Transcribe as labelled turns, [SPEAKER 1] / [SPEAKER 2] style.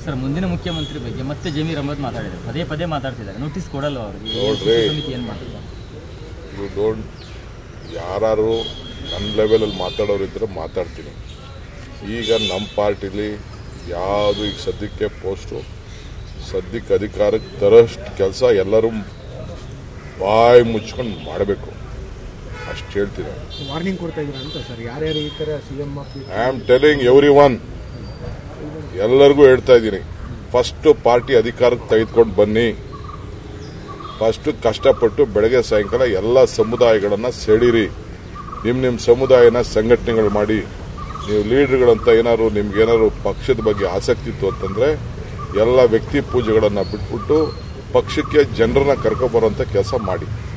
[SPEAKER 1] Sir ಮುಂದಿನ ಮುಖ್ಯಮಂತ್ರಿ ಬಗ್ಗೆ ಮತ್ತೆ ಜಮೀರ್ ಅಹಮದ್ ಮಾತಾಡಿದ್ದಾರೆ ಪದೇ ಪದೇ ಮಾತಾಡ್ತಿದ್ದಾರೆ ನೋಟಿಸ್ ಕೊಡಲ್ಲ ಅವರಿಗೆ
[SPEAKER 2] ನೋಡ್ರಿ.
[SPEAKER 1] ಸಮಿತಿ ಏನು ಮಾಡ್ತಾರೆ
[SPEAKER 2] ಯು ಡೋಂಟ್ ಯಾರು ನನ್ನ ಲೆವೆಲಲ್ಲಿ ಮಾತಾಡೋರಿದ್ರೆ ಮಾತಾಡ್ತೀನಿ ಈಗ ನಮ್ಮ ಪಾರ್ಟಿಲಿ ಯಾವುದು ಈಗ ಸದ್ಯಕ್ಕೆ ಪೋಸ್ಟು ಸದ್ಯಕ್ಕೆ ಅಧಿಕಾರಕ್ಕೆ ತರೋಷ್ಟು ಕೆಲಸ ಎಲ್ಲರೂ ಬಾಯಿ ಮುಚ್ಕೊಂಡು ಮಾಡಬೇಕು ಅಷ್ಟು ಹೇಳ್ತೀನಿ
[SPEAKER 3] ವಾರ್ನಿಂಗ್ ಕೊಡ್ತಾ ಇದ್ದೀರಾ ಅಂತ ಸರ್ ಯಾರ್ಯಾರು ಈ ತರ CM
[SPEAKER 2] I am telling everyone ಎಲ್ಲರಿಗೂ ಹೇಳ್ತಾ ಇದ್ದೀನಿ ಫಸ್ಟ್ ಪಾರ್ಟಿ ಅಧಿಕಾರಕ್ಕೆ ತೆಗೆದುಕೊಂಡು ಬನ್ನಿ ಫಸ್ಟ್ ಕಷ್ಟಪಟ್ಟು ಬೆಳಗ್ಗೆ ಸಾಯಂಕಾಲ ಎಲ್ಲ ಸಮುದಾಯಗಳನ್ನು ಸೆಳೀರಿ ನಿಮ್ಮ ನಿಮ್ಮ ಸಮುದಾಯನ ಸಂಘಟನೆಗಳು ಮಾಡಿ ನೀವು ಲೀಡರ್ಗಳಂತ ಏನಾದ್ರು ನಿಮ್ಗೇನಾದ್ರು ಪಕ್ಷದ ಬಗ್ಗೆ ಆಸಕ್ತಿ ಇತ್ತು ಅಂತಂದ್ರೆ ಎಲ್ಲ ವ್ಯಕ್ತಿ ಪೂಜೆಗಳನ್ನು ಬಿಟ್ಬಿಟ್ಟು ಪಕ್ಷಕ್ಕೆ ಜನರನ್ನ ಕರ್ಕೊಬರೋಂಥ ಕೆಲಸ ಮಾಡಿ